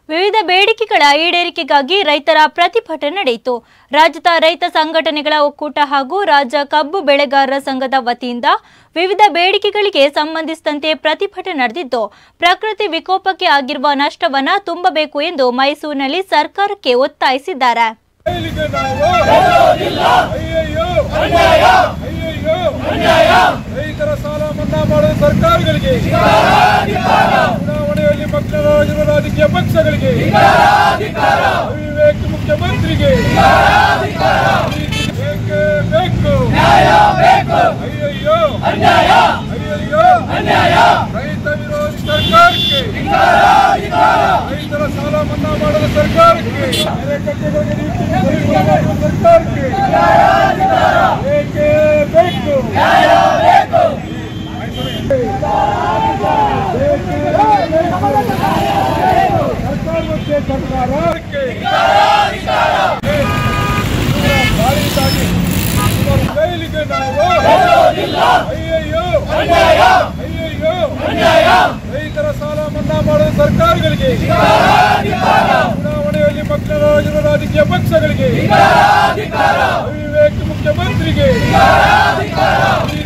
ವಿವಿಧ ಬೇಡಿಕೆಗಳ ಈಡೇರಿಕೆಗಾಗಿ ರೈತರ ಪ್ರತಿಭಟನೆ ನಡೆಯಿತು ರಾಜ್ಯದ ರೈತ ಸಂಘಟನೆಗಳ ಒಕ್ಕೂಟ ಹಾಗೂ ರಾಜ್ಯ ಕಬ್ಬು ಬೆಳೆಗಾರರ ಸಂಘದ ವತಿಯಿಂದ ವಿವಿಧ ಬೇಡಿಕೆಗಳಿಗೆ ಸಂಬಂಧಿಸಿದಂತೆ ಪ್ರತಿಭಟನೆ ನಡೆದಿದ್ದು ಪ್ರಕೃತಿ ವಿಕೋಪಕ್ಕೆ ಆಗಿರುವ ನಷ್ಟವನ್ನ ತುಂಬಬೇಕು ಎಂದು ಮೈಸೂರಿನಲ್ಲಿ ಸರ್ಕಾರಕ್ಕೆ ಒತ್ತಾಯಿಸಿದ್ದಾರೆ ಜೈಲಿಗೆ ನಾವು ಅಯ್ಯಯ್ಯೋ ಅಯ್ಯಯ್ಯೋ ರೈತರ ಸಾಲ ಮನ್ನಾ ಮಾಡುವ ಸರ್ಕಾರಗಳಿಗೆ ಚುನಾವಣೆಯಲ್ಲಿ ಮಕ್ಕಳಾಗಿರುವ ರಾಜಕೀಯ ಪಕ್ಷಗಳಿಗೆ ಅವಿವೇಕ ಮುಖ್ಯಮಂತ್ರಿಗೆ ಬೇಕೇ ಬೇಕು ಅಯ್ಯಯ್ಯೋ ಅಯ್ಯಯ್ಯೋ ರೈತ ವಿರೋಧಿ ಸರ್ಕಾರಕ್ಕೆ ರೈತರ ಸಾಲ ಮನ್ನಾ ಮಾಡದ ಸರ್ಕಾರಕ್ಕೆ ಅಣೆಕಟ್ಟೆಗಳಿಗೆ ನೀತಿ ಸರಿಪಡಿಸುವ ಸರ್ಕಾರಕ್ಕೆ ಬೇಕೇ ಬೇಕು ಬೇಕೇ ಬೇಕು. ಸರ್ಕಾರ ಮತ್ತೆ ಸರ್ಕಾರಕ್ಕೆ ದಾಳಿಯಿಂದಾಗಿ ಇವರು ಜೈಲಿಗೆ ನಾವು ಅಯ್ಯಯ್ಯೋ ಅಯ್ಯಯ್ಯೋ ರೈತರ ಸಾಲ ಮನ್ನಾ ಮಾಡುವ ಸರ್ಕಾರಗಳಿಗೆ ಚುನಾವಣೆಯಲ್ಲಿ ಮಕ್ಕಳಾಗಿರುವ ರಾಜಕೀಯ ಪಕ್ಷಗಳಿಗೆ ಅವಿವೇಕ ಮುಖ್ಯಮಂತ್ರಿಗೆ